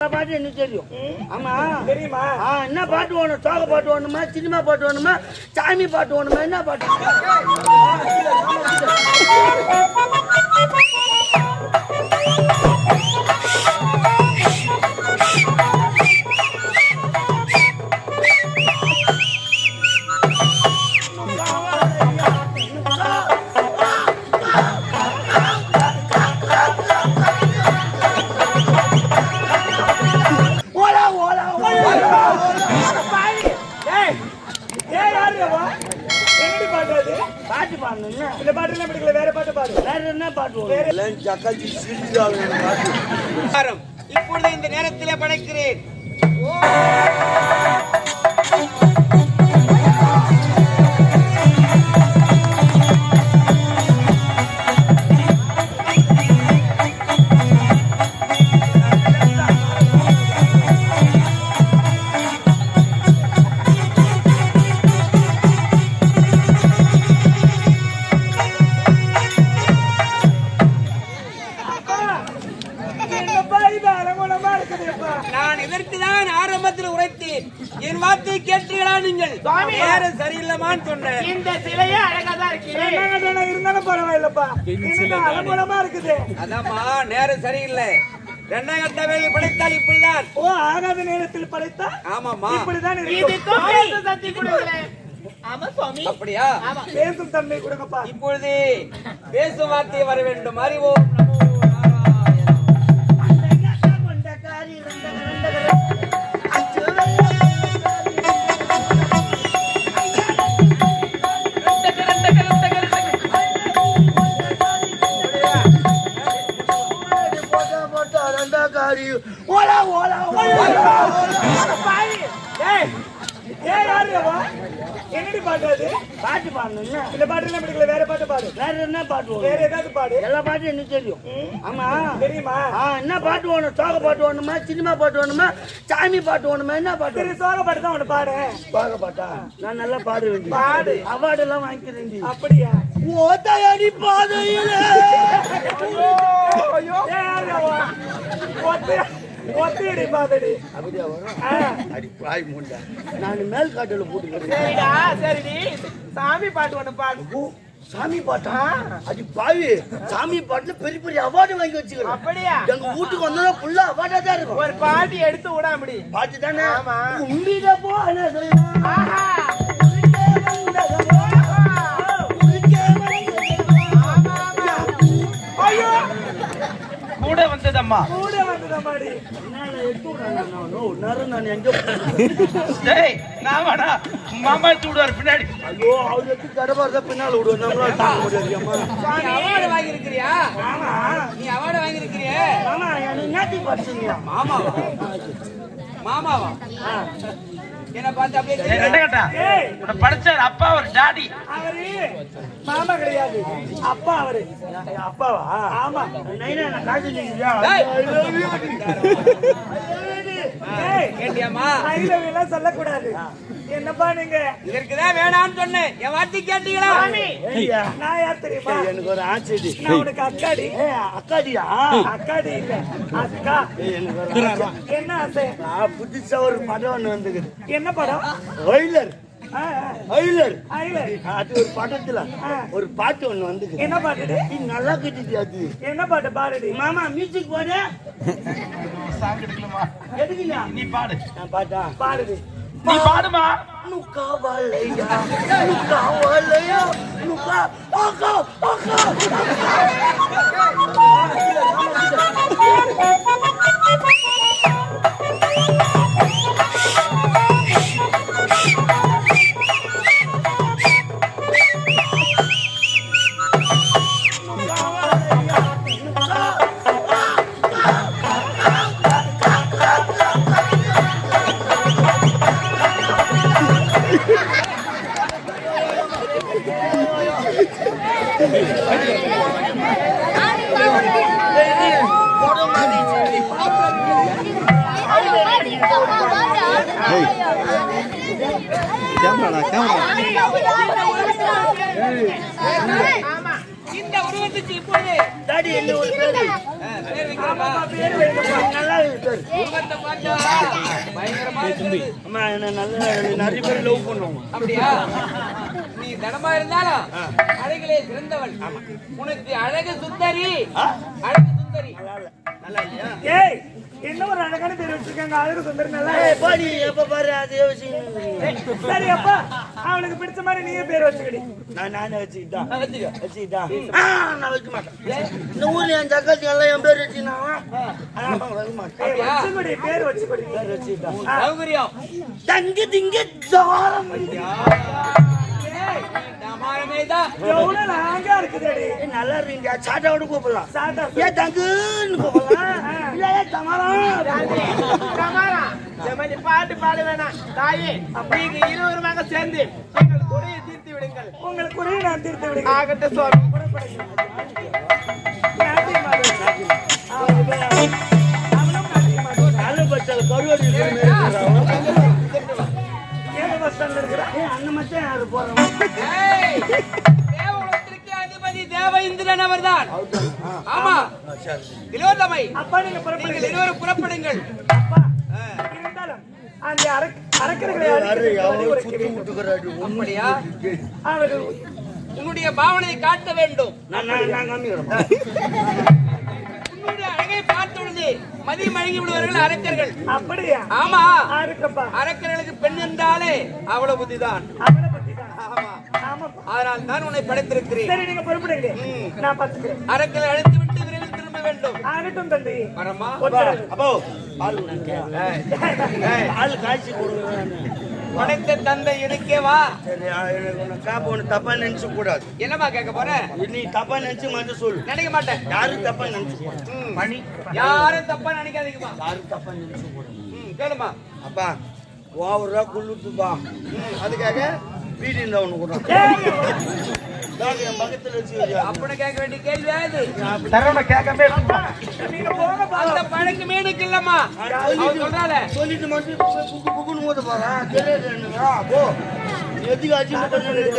பாட்டு எனக்கு தெரியும் ஆமா தெரியுமா ஆ, என்ன பாட்டு வேணும் சோக பாட்டு வேணுமா சினிமா பாட்டு வேணுமா சாமி பாட்டு வேணுமா என்ன பாட்டு ஓலா ஓலா ஓலா ஏய் ஏய் யாரு அவ என்னடி பாட்டு அது பாட்டு பாடணும்னா இந்த பாட்டு எல்லாம் பிடிக்கல வேற பாட்டு பாடு வேற என்ன பாட்டு வேணும் சக்காச்சி சிரிச்சாங்க பாட்டு இப்பொழுது இந்த நேரத்திலே படைக்கிறேன் என்னப்பா இது அலங்கோலமா இருக்குதுப்பா நான் இதற்குதான் ஆரம்பத்தில் உரைத்தேன் என் வார்த்தை கேட்டீர்களா நீங்கள் நேரம் சரியில்லமான்னு சொன்னேன் இந்த சிலையே அழகா தான் இருக்கு என்னங்க தானே இருந்தாலும் பரவாயில்லப்பா என்ன அலங்கோலமா இருக்குது அதாம்மா நேரம் சரியில்லை ரெண்டாம் கட்ட வேலை படைத்தால் இப்படிதான் ஓ ஆகாத நேரத்தில் படைத்தா ஆமாம்மா இப்படிதான் இது இருக்கும் பேச சக்தி கொடுங்களேன் ஆமா சுவாமி அப்படியா பேசும் தன்மை கொடுங்கப்பா இப்பொழுது பேசும் வார்த்தை வர வேண்டும் அறிவோம் ஓலா ஓலா ஓலா ஏய் ஏய் யாரு அவ என்னடி பாட்டு அது பாட்டு பாடணும்னா இந்த பாட்டு எல்லாம் பிடிக்கல வேற பாட்டு பாடு வேற என்ன பாட்டு வேற வேணும் ஏதாவது பாடு எல்லா பாட்டும் எனக்கு தெரியும் ஆமா தெரியுமா ஆ, என்ன பாட்டு வேணும் சோக பாட்டு வேணுமா சினிமா பாட்டு வேணுமா சாமி பாட்டு வேணுமா என்ன பாட்டு சரி சோக பாட்டு தான் உனக்கு பாடு சோக பாட்டா நான் நல்லா பாடுவேன் பாடு. அவார்டு எல்லாம் வாங்கிக்கிறேன் அப்படியா ஓத்தையடி பாதையில ஐயோ ஏய் யாரு அவ ஒத்தி ஒத்தியடி பாதடி அப்படியா வரும் ஆ, அடி பாய் முண்டா நான் மேல் காட்டில் போட்டுக்கிறேன் சரிடா சரிடி சாமி பாட்டு ஒண்ணு பாடு ஓ, சாமி பாட்டா அடி பாவி சாமி பாட்டுல பெரிய பெரிய அவார்டு வாங்கி வச்சுக்கிறேன் அப்படியா எங்க வீட்டுக்கு வந்தா ஃபுல்லா அவார்டா தான் இருக்கும் ஒரு பாட்டு எடுத்து விடாமடி பாட்டு தானே ஆமா. உம்மிட போனது ஆஹா உருக்கே வந்ததோ, உருக்கே ஐயோ கூட வந்ததம்மா கூட வந்ததா மாடி என்னால எடுத்து விடுறாங்க நான். ஓ, நேரம் நான் எங்க டேய் நான் வேணா மாமா தூடுவார் பின்னாடி ஐயோ அவரு எடுத்து கடப்பாரு பின்னால விடுவோம் நம்மளால தாங்க முடியாது அம்மா நீ அவார்டு வாங்கியிருக்கிறியா ஆமா நீ அவார்டு வாங்கியிருக்கிறியே ஆமா எனக்கு நேத்தி படிச்சுங்க மாமாவா மாமாவா என்ன பார்த்து அப்படியே ஏய், ரெண்டு கட்டா ஏய் உன்னை படிச்சாரு அப்பா ஒரு டாடி அவரு மாமா கிடையாது அப்பா அவரு அப்பாவா ஆமா நைனா நான் காசு இல்லையா டேய். ஏய் கேட்டியாம்மா ஐலவ் எல்லாம் சொல்லக்கூடாது என்னப்பா நீங்க இதற்குதான் வேணாம்னு சொன்னேன் என் வார்த்தை கேட்டீங்களா ஏய்யா, நான் யார் தெரியுமா எனக்கு ஒரு ஆச்சடி நான் உனக்கு அக்காடி ஏ அக்காடியா அக்காடி இல்ல அக்கா ஏய், எனக்கு ஒரு ஆசை. என்ன ஆசை நான் புதுசா ஒரு படம் ஒண்ணு வந்துக்குது என்ன படம் ஒயிலர் ஆ, ஆ, ஒயிலர் ஐலவ் அது ஒரு படத்துல ஒரு பாட்டு ஒண்ணு வந்துக்குது என்ன பாட்டுடி நீ நல்லா கட்டிட்டு அது என்ன பாட்டு பாடுடி மாமா மியூசிக் போடு சாங் எடுக்கலாமா எதுக்குயா நீ பாடு நான் பாட்டா பாடுடி நீ பாடுமா நுக்கா வலையா நுக்கா வலையா நுக்கா ஆகா ஆகா ஆமா இந்த உருவத்துக்கு இப்பொழுது டாடி என்ன ஒரு பேரு ஆ, பேர் வைக்கிறோமா? நல்லா இருக்கு உருவத்தை பயங்கரமா இருக்கிறது. அம்மா என்ன நல்ல நிறைய பேர் லவ் பண்ணுவாங்க அப்படியா நீ தனமா இருந்தாலும் அழகிலே சிறந்தவள் உனக்கு அழகு சுந்தரி அழகு சுந்தரி நல்லா இல்லையா ஏய் என்ன ஒரு அழகான பேர் வச்சிருக்காங்க அழகு சுந்தரி நல்லா ஏய், பாடி எப்ப பாரு அதே விஷயம் சரி அப்பா அவளுக்கு பிடிச்ச மாதிரி நீயே பேர் வச்சுக்கடி நான் நானே வச்சுக்கிட்டான் வச்சுக்க. வச்சுக்கிட்டான் ஆ, நான் வைக்க மாட்டேன் இந்த ஊர்ல என் தக்காளி எல்லாம் என் பேர் வச்சுக்கினாங்க வைக்க மாட்டேன் ஏய், வச்சுக்கடி பேர் வச்சுக்கடி பேர் வச்சுக்கிட்டான் சௌகரியம் தங்கு திங்க ஜாரம் டமாரமே தான் எவ்வளவு நாங்கா இருக்குதடி ஏய், நல்லா இருக்கீங்க சாட்டாவோட கூப்பிடலாம் சாட்டா ஏ தங்குன்னு கூப்பிடலாம் இல்ல ஏ தமாரம் கமாரா இந்த மாதிரி பாட்டு பாட வேணாம் தாயே நீங்க இருவருமாக சேர்ந்து எங்கள் துணையை தீர்த்து விடுங்கள் உங்களுக்கு ஒரே நான் தீர்த்து விடுங்க ஆகட்டும் சுவாமி நல்ல பச்சால கருவாடி ஏழு பஸ் ஸ்டாண்ட்ல இருக்கிறா ஏ அண்ணன் மச்சான் யாரு போறோம் ஏய், தேவகுலத்திற்கு அதிபதி தேவ இந்திரன் அவர்தான் ஆமா திலோதமை அப்பா நீங்க நீங்கள் புறப்படுங்க இருவரும் புறப்படுங்கள் அப்பா இருந்தாலும் அந்த அரக்- அரக்கர்களை அழிக்கிறதுக்கு வழி உரைக்க சுத்தி வேண்டும். விட்டுக்கிறாடி அப்படியா அவர்கள் உன்னுடைய பாவனையை காட்ட வேண்டும் நான் நான் நான் காமிக்கிறேன் உன்னுடைய அழகை பார்த்த பொழுது மதி மழங்கி விடுவார்கள் அரக்கர்கள் அப்படியா ஆமா ஆருக்கப்பா அரக்கர்களுக்கு பெண் என்றாலே அவ்வளவு புத்திதான் அவளை பத்தி தான் ஆமா ஆமாப்பா அதனால் தான் உன்னை படைத்திருக்கிறேன் சரி நீங்க புறப்படுங்க நான் பாத்துக்கிறேன் அரக்கரை அழைத்து விட்டு விரைவில் திரும்ப வேண்டும் ஆகட்டும் தம்பி வரமா ஒத்துழைப்பு. அப்போ பால் குடிக்க. பால் காய்ச்சி கொடுங்க படைத்த தந்தை எனக்கே வா சரி ஆ, எனக்கு உன்னை காப்ப ஒன்று தப்பா நினைச்சு கூடாது என்னம்மா கேட்க போற நீ தப்பா நினைச்சு மட்டும் சொல்லு நினைக்க மாட்டேன் யாரும் தப்பா நினைச்சு மணி யாரும் தப்பா நினைக்காதீங்கம்மா யாரும் தப்பா நினைச்சு கூடாது ம், கேளுமா அப்பா ஓவரா குள்ளுத்துப்பா அதுக்காக வீடு இருந்தா ஒண்ணு கூட என் பக்கத்துல வச்சு வையா. அப்படி கேட்க வேண்டிய கேள்வி அது தரவனை கேட்கவே நீங்க போங்கப்பா அந்த பழக்கு மீனுக்கு இல்லம்மா அவன் சொல்றாள சொல்லிட்டு மட்டும் புக்கு புக்குன்னு ஊத போறா தெரியாது என்னடா போ எதுக்கு அஜிம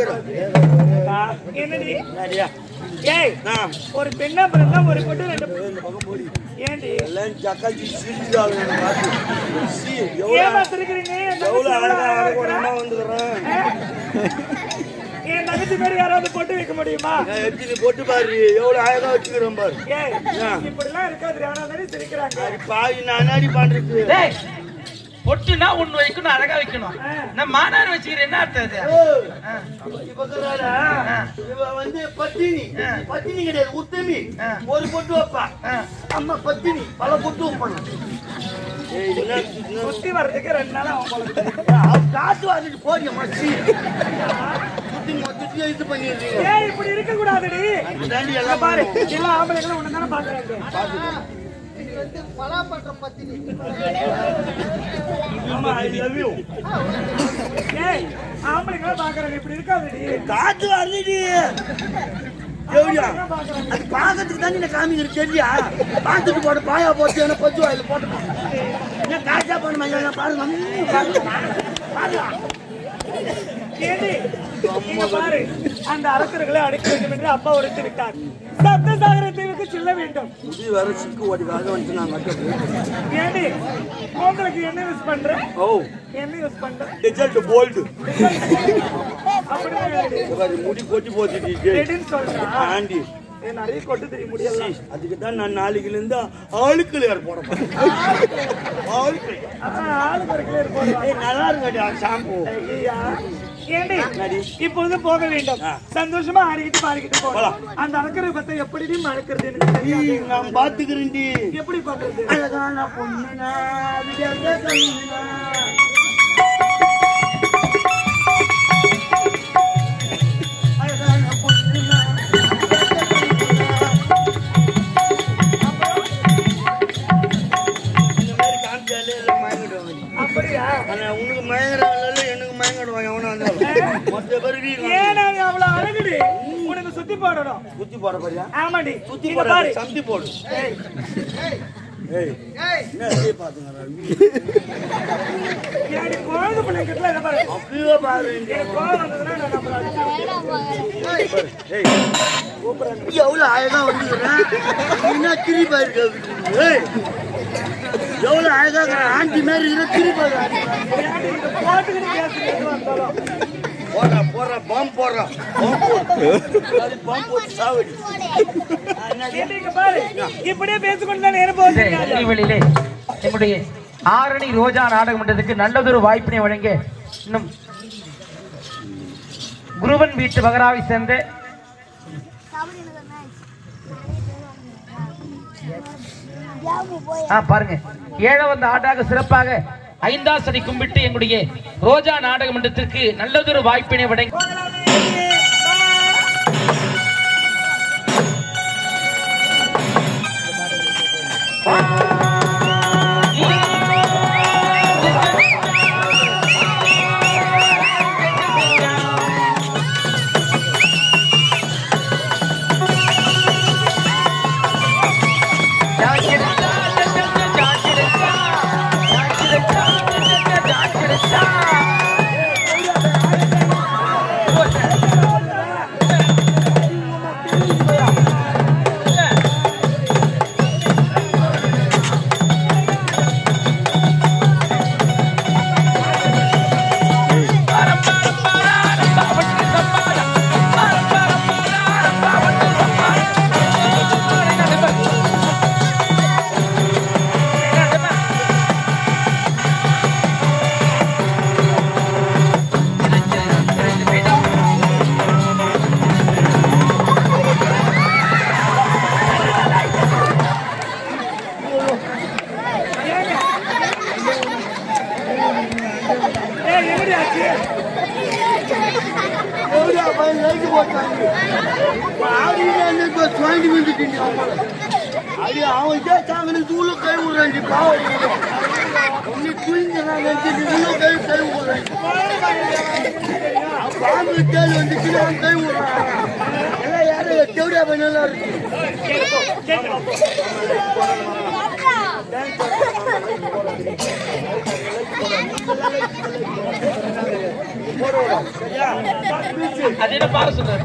என்னடி நிறையா ஏய் நான் ஒரு பெண்ணா பிறந்தா ஒரு பொண்ணு ரெண்டு ஏண்டி எல்லாம் ஜக்காச்சி சிரிச்சாங்க சி எவ்வளவு ஏமா சிரிக்கிறீங்க என் எவ்வளவு தங்கச்சி அழகா எவ்வளவு அழகா அழகா இருக்கிறா? வந்துக்கிறேன் என் தங்கச்சி பேர் யாராவது போட்டு வைக்க முடியுமா நான் எப்படி நீ போட்டு பாரு எவ்வளவு அழகா வச்சுக்கிறேன் பாரு ஏய் ஏன்? இப்படிலாம் இருக்காது ஆனால் தானே சிரிக்கிறாங்க அடி பாவி நான் என்னடி பண்றது டேய் பொட்டுனா ஒண்ணு வைக்கணும் அழகா வைக்கணும் நான் மானார் வச்சுக்கிறேன் என்ன அர்த்தம் இது ஓ, ஆ. இப்ப சொல்றாளா? இவ வந்து பத்தினி பத்தினி கிடையாது உத்தமி ஒரு பொட்டு வைப்பா ஆ. அம்மா பத்தினி பல பொட்டு வைப்பாங்க ஏய், என்ன- என்ன- சுத்தி வர்றதுக்கு ரெண்டு நாள் அவன் போல இருக்கு. அவ காசு வாங்கிட்டு போறிய மச்சி சுத்தி மொத்தத்தையும் இது பண்ணிடுறீங்க ஏய் இப்படி இருக்க கூடாதுடி இதுதாண்டி இங்க எல்லாம் பாரு பாரு எல்லா ஆம்பளைங்களும் உன்னை தானே பாக்குறாங்க ஆமா ஐ லவ் யூ ஏய் ஆம்பளைங்களும் பாக்குறாங்க இப்படி இருக்காதுடி காத்து வருதுடி எப்படியா அது பாக்கிறதுக்கு தாண்டி நான் காமிக்கிறது தெரியா பார்த்துட்டு போட பாயா போட்டு என்ன பச்சு வாயில போட்டு என்ன காய்ச்சா பண்ண மாதிரி பாருங்க ம், பாருங்க பாருங்க ஏண்டி இங்க பாரு அந்த அரக்கர்களை அடக்க வேண்டும் என்று அப்பா உரைத்து விட்டார் சப்த சாகர தீவுக்கு செல்ல வேண்டும் முடி வர சிக்கு ஓடிக்காக வந்து நான் மட்டும் ஏண்டி உங்களுக்கு என்ன யூஸ் பண்ற ஓ என்ன யூஸ் பண்ற ரிசல்ட் போல்டு அப்படிதான் முடி கொட்டி போச்சுட்டு ரெடின்னு சொல்றா ஆண்டி ஏய், நிறைய கொட்டு தெரிய முடியல அதுக்கு தான் நான் நாளைக்குல இருந்து ஆளுக்கு ஏர் போட போறேன் ஆளுக்கு ஆளுக்கு ஒரு கிளியர் போடுவா ஏய் நல்லா இருக்காடி ஷாம்பு ஐயா. ஏண்டி இப்பொழுது போக வேண்டும் சந்தோஷமா ஆடிக்கிட்டு பாடிக்கிட்டு போகலாம் அந்த அழகரை பத்த எப்படி மறக்கிறது எனக்கு தெரியாது நான் பாத்துக்கிறேன்டி எப்படி பண்றது அழகான பொண்ணுனா விஜயந்த கண்ணுனா அழகான பொண்ணுனா இந்த மாதிரி காமிச்சாலே எல்லாம் மயங்கிடுவாங்க அப்படியா ஆனா உனக்கு மயங்குறாங்கல்ல எனக்கு மயங்கிடுவாங்க எவனா இருந்தாலும் மொத்த பேருக்கு ஏன் நான் அவ்வளவு அழகுடி உனக்கு சுத்தி போடணும் குத்தி போட போறியா ஆமாடி குத்தி இங்க போட பாரு சந்தி போடு ஏய் என்ன அப்படியே பாத்துங்க ஏடி குழந்தை பிள்ளைங்கிட்ட இதை பாரு அப்படியே பாரு எனக்கு கோவம் வந்ததுன்னா நான் நம்மள அடிச்சிருவேன். ஏய் எவ்வளவு அழகா வந்துக்கிறேன் என்ன திருப்பி இருக்க ஏய் எவ்வளவு அழகா இருக்கிற ஆண்டி மாதிரி இருக்கு திருப்பி போட்டுக்கிட்டு பேசுறது வந்தாலும் போடுறா போடுறா பாம்பு போடுறா பாம்பு போடு அது பாம்பு போட்டு சாவடி கேட்டீங்க பாரு இப்படியே பேசிக்கொண்டு தான் நேரம் போகுது வெளியிலே எங்களுடைய ஆரணி ரோஜா நாடகம் மன்றத்துக்கு நல்லதொரு வாய்ப்பினை வழங்க இன்னும் குருவன் வீட்டு மகராவை சேர்ந்த ஆ, பாருங்க ஏழை வந்த ஆட்டாக சிறப்பாக ஐந்தாசனை கும்பிட்டு எங்களுடைய ரோஜா நாடக மன்றத்திற்கு நல்லதொரு வாய்ப்பினை வழங்கி ஏய் எப்படி ஆச்சு எவ்வளோ பையன் லைட்டு போட்டாங்க ஆடி சுவாண்டி வந்துட்டீங்க அது அவன் இதே தாங்கன்னு தூள கை விடுறாண்டி பாவம் நீ தூங்க நான் நினைச்சு உள்ள கை கை விடுறேன் பாம்பு தேல் வந்துச்சு அவன் கை விடுறான் எல்லாம் யாரும் தேவடியா பண்ணலாம் இருக்கு அது என்ன பாரு சொல்றாரு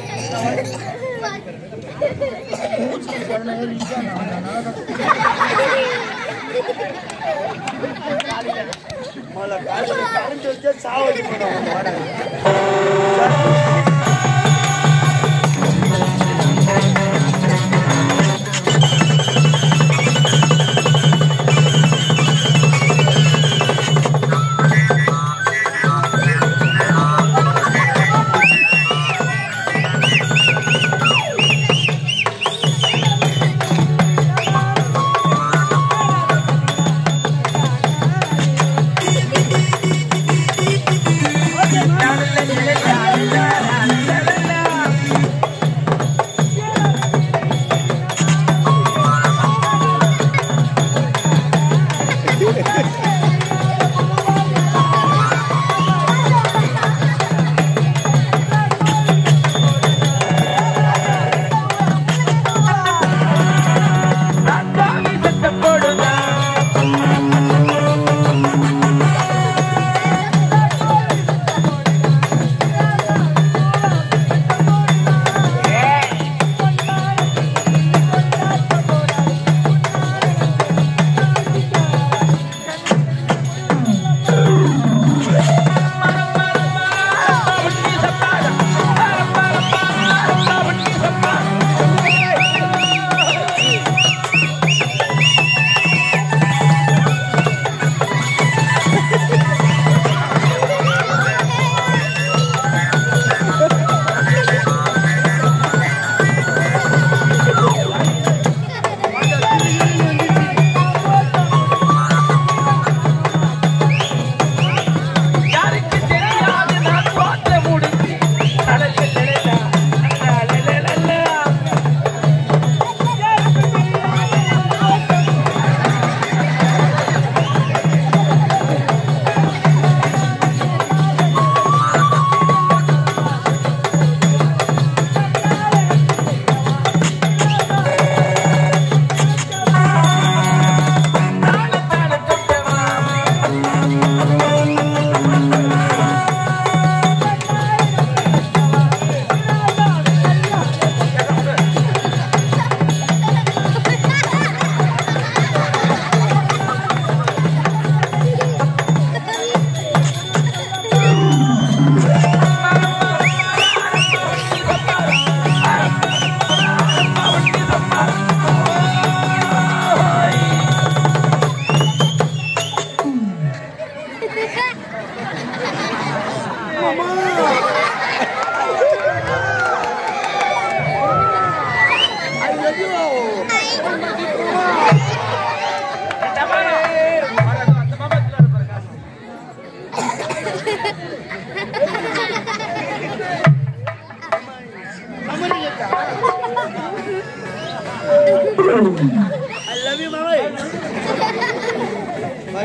மழை காலையில் கரண்ட் வச்சா சாவடி பண்ணுவாங்க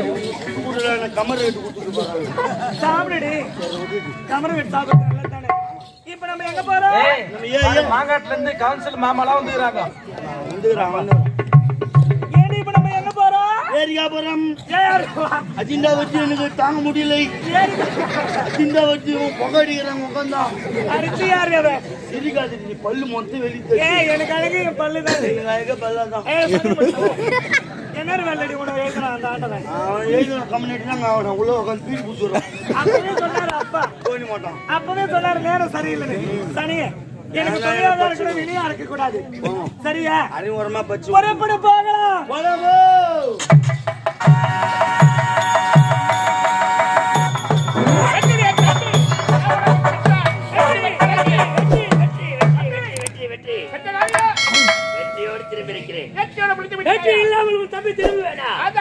கூடுதலான கமர் ரேட்டு கொடுத்துட்டு போறாங்க சாப்பிடுடி கமரம் வெட்டி சாப்பிடுறது நல்லது தானே இப்ப நம்ம எங்க போறோம் ஏய், நம்ம ஏன் ஏன் மாங்காட்டுல இருந்து கவுன்சில் மாமாலாம் வந்துக்கிறாங்க வந்துக்கிறான் வந்துக்கிறான் ஏடி இப்ப நம்ம எங்க போறோம் ஏரியாபுரம் ஏய், அஜிண்டா வச்சு எனக்கு தாங்க முடியல ஏடி அஜிண்டா வச்சு புகை அடிக்கிறாங்க உட்காந்தா அரிசி யாரு அவன் சிரிக்காது நீ பல்லு மொத்தம் வெளியே ஏய் எனக்கு அழகு என் பல்லு தான் எங்க பல்லாதான் ஏய் சொல்லி முடிச்சு. என்ன வெள்ளடி உனக்கு எழுதுறான் அந்த ஆட்டவன் அவன் எழுதின கம்யூனிட்டி தான் அவன் உள்ள உட்காந்து பீடி பூசுறான் அப்பவே சொன்னாரு அப்பா போயிட மாட்டான் அப்பவே சொன்னாரு நேரம் சரியில்லைன்னு சனியே எனக்கு துணியாக இருக்கணும் இனியா இருக்க கூடாது சரியா அறிவுரமா பச்சு புறப்பட போகலாம் போலாமோ வெற்றி இல்லாமல் உன் தம்பி திரும்பி வேணா